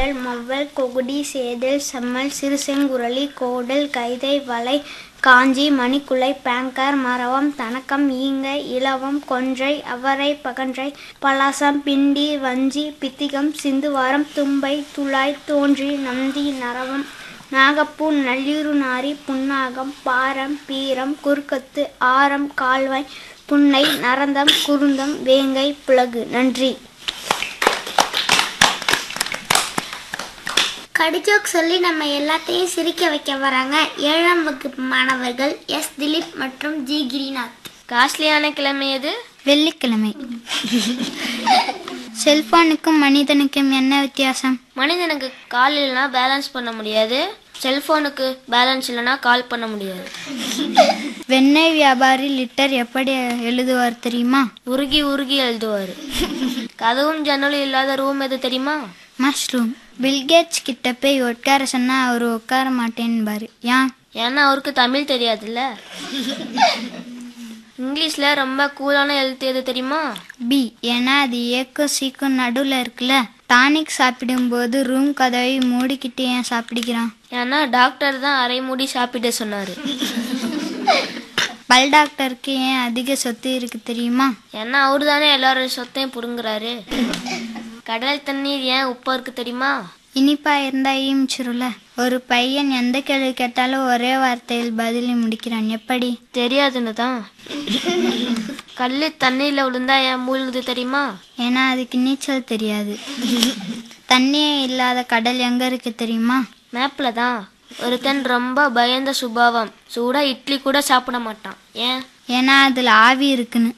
குரல் மொவ்வல் கொகுடி சேதல் செம்மல் சிறுசெங்குரலி கோடல் கைதை வலை காஞ்சி மணிக்குலை பேங்கர் மரவம் தனக்கம் ஈங்கை இலவம் கொன்றை அவரை பகன்றை பலாசம் பிண்டி வஞ்சி பித்திகம் சிந்துவாரம் தும்பை துளாய் தோன்றி நந்தி நரவம் நாகப்பூ நல்லீரு நாரி புன்னாகம் பாரம் பீரம் குறுக்கத்து ஆரம் கால்வாய் புன்னை நரந்தம் குருந்தம் வேங்கை புலகு நன்றி கடிஜோக் சொல்லி நம்ம எல்லாத்தையும் சிரிக்க வைக்க வராங்க ஏழாம் வகுப்பு மாணவர்கள் எஸ் திலீப் மற்றும் ஜி கிரிநாத் காஸ்ட்லியான கிழமை எது வெள்ளிக்கிழமை செல்போனுக்கும் மனிதனுக்கும் என்ன வித்தியாசம் மனிதனுக்கு கால் இல்லைனா பேலன்ஸ் பண்ண முடியாது செல்போனுக்கு பேலன்ஸ் இல்லைனா கால் பண்ண முடியாது வெண்ணெய் வியாபாரி லிட்டர் எப்படி எழுதுவார் தெரியுமா உருகி உருகி எழுதுவார் கதவும் ஜன்னலும் இல்லாத ரூம் எது தெரியுமா மஷ்ரூம் பில்கேட்ஸ் கிட்ட போய் உட்கார சொன்னா அவர் உட்கார மாட்டேன்பாரு ஏன் ஏன்னா அவருக்கு தமிழ் தெரியாதுல்ல இங்கிலீஷ்ல ரொம்ப கூலான எழுத்து எது தெரியுமா பி ஏன்னா அது ஏக்கும் சீக்கும் நடுவில் இருக்குல்ல டானிக் சாப்பிடும்போது ரூம் கதவை மூடிக்கிட்டு ஏன் சாப்பிடுகிறான் ஏன்னா டாக்டர் தான் அரை மூடி சாப்பிட சொன்னாரு பல் டாக்டருக்கு ஏன் அதிக சொத்து இருக்கு தெரியுமா ஏன்னா அவரு தானே எல்லாரோட சொத்தையும் புடுங்குறாரு கடல் தண்ணீர் ஏன் உப்பா இருக்கு தெரியுமா இனிப்பா இருந்தா ஈமிச்சிருல ஒரு பையன் எந்த கேள்வி கேட்டாலும் ஒரே வார்த்தையில் பதிலி முடிக்கிறான் எப்படி தெரியாதுன்னு தான் கல்லு தண்ணியில விழுந்தா ஏன் மூழ்குது தெரியுமா ஏன்னா அதுக்கு நீச்சல் தெரியாது தண்ணியே இல்லாத கடல் எங்க இருக்கு தெரியுமா மேப்ல தான் ஒருத்தன் ரொம்ப பயந்த சுபாவம் சூடா இட்லி கூட சாப்பிட மாட்டான் ஏன் ஏன்னா அதுல ஆவி இருக்குன்னு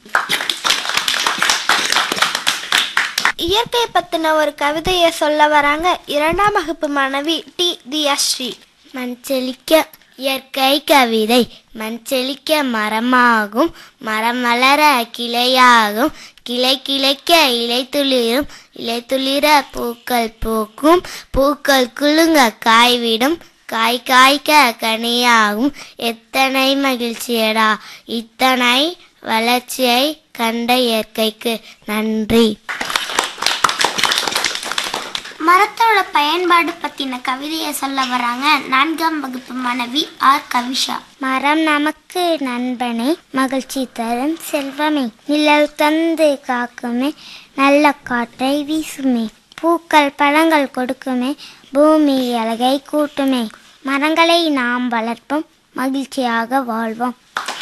இயற்கை பத்தின ஒரு கவிதையை சொல்ல வராங்க இரண்டாம் வகுப்பு மாணவி டி தியாஸ்ரீ மஞ்சளிக்க இயற்கை கவிதை மஞ்சளிக்க மரமாகும் மரம் வளர கிளையாகும் கிளை கிளைக்க இலை துளிரும் இலை துளிர பூக்கள் பூக்கும் பூக்கள் குலுங்க காய்விடும் காய் காய்க்க கனியாகும் எத்தனை மகிழ்ச்சியடா இத்தனை வளர்ச்சியை கண்ட இயற்கைக்கு நன்றி மரத்தோட பயன்பாடு பத்தின கவிதையை சொல்ல வராங்க நான்காம் வகுப்பு மாணவி ஆர் கவிஷா மரம் நமக்கு நண்பனே மகிழ்ச்சி தரும் செல்வமே நிழல் தந்து காக்குமே நல்ல காற்றை வீசுமே பூக்கள் பழங்கள் கொடுக்குமே பூமி அழகை கூட்டுமே மரங்களை நாம் வளர்ப்போம் மகிழ்ச்சியாக வாழ்வோம்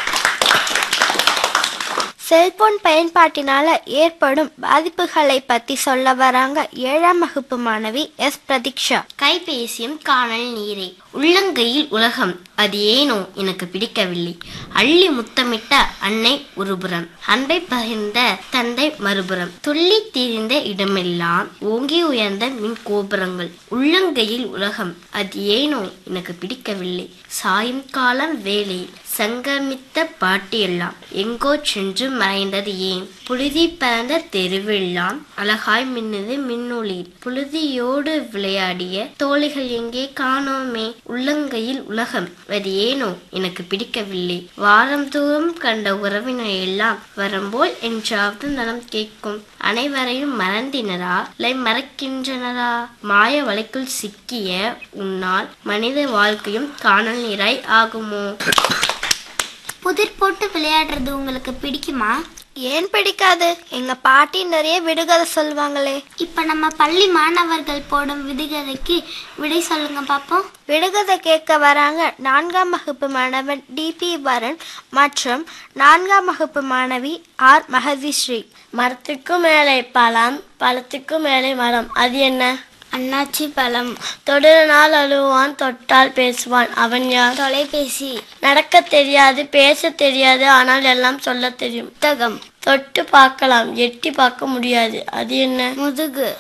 செல்போன் பயன்பாட்டினால ஏற்படும் பாதிப்புகளை பத்தி சொல்ல வராங்க ஏழாம் வகுப்பு மாணவி எஸ் பிரதீக்ஷா கைபேசியும் காணல் நீரே உள்ளங்கையில் உலகம் அது ஏனோ எனக்கு பிடிக்கவில்லை அள்ளி முத்தமிட்ட அன்னை ஒருபுறம் அன்பை பகிர்ந்த தந்தை மறுபுறம் துள்ளி திரிந்த இடமெல்லாம் ஓங்கி உயர்ந்த மின் கோபுரங்கள் உள்ளங்கையில் உலகம் அது ஏனோ எனக்கு பிடிக்கவில்லை சாயங்காலம் வேளையில் சங்கமித்த பாட்டியெல்லாம் எங்கோ சென்று மறைந்தது ஏன் புழுதி பறந்த தெருவெல்லாம் அழகாய் மின்னுது மின்னொளிர் புழுதியோடு விளையாடிய தோழிகள் எங்கே காணோமே உள்ளங்கையில் உலகம் அது ஏனோ எனக்கு பிடிக்கவில்லை வாரம் தூரம் கண்ட உறவினர் எல்லாம் வரும்போல் என்றாவது நலம் கேட்கும் அனைவரையும் மறந்தினரா இல்லை மறக்கின்றனரா மாய வலைக்குள் சிக்கிய உன்னால் மனித வாழ்க்கையும் காணல் நீராய் ஆகுமோ புதிர் போட்டு விளையாடுறது உங்களுக்கு பிடிக்குமா ஏன் பிடிக்காது எங்க பாட்டி நிறைய விடுகதை சொல்லுவாங்களே இப்ப நம்ம பள்ளி மாணவர்கள் போடும் விடுகதைக்கு விடை சொல்லுங்க பாப்போம் விடுகதை கேட்க வராங்க நான்காம் வகுப்பு மாணவன் டிபி வரன் மற்றும் நான்காம் வகுப்பு மாணவி ஆர் மகதிஸ்ரீ மரத்துக்கும் மேலே பழம் பழத்துக்கும் மேலே மரம் அது என்ன அண்ணாச்சி பழம் தொடர்நாள் அழுவான் தொட்டால் பேசுவான் அவன் யார் தொலைபேசி நடக்க தெரியாது பேச தெரியாது ஆனால் எல்லாம் சொல்ல தெரியும் புத்தகம் தொட்டு பார்க்கலாம் எட்டி பார்க்க முடியாது அது என்ன முதுகு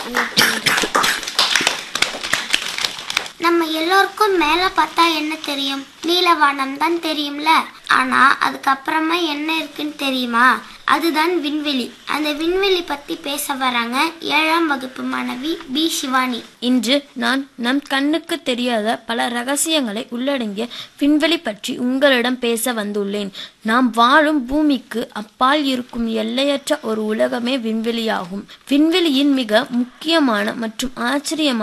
நம்ம எல்லோருக்கும் மேல பார்த்தா என்ன தெரியும் நீலவானம் தான் தெரியும்ல ஆனா அதுக்கப்புறமா என்ன இருக்குன்னு தெரியுமா அதுதான் விண்வெளி அந்த விண்வெளி பத்தி பேச வராங்க ஏழாம் வகுப்பு மாணவி பி சிவானி இன்று நான் நம் கண்ணுக்கு தெரியாத பல ரகசியங்களை உள்ளடங்கிய விண்வெளி பற்றி உங்களிடம் பேச வந்துள்ளேன் நாம் வாழும் பூமிக்கு அப்பால் இருக்கும் எல்லையற்ற ஒரு உலகமே விண்வெளியாகும் விண்வெளியின் மிக முக்கியமான மற்றும் ஆச்சரியமான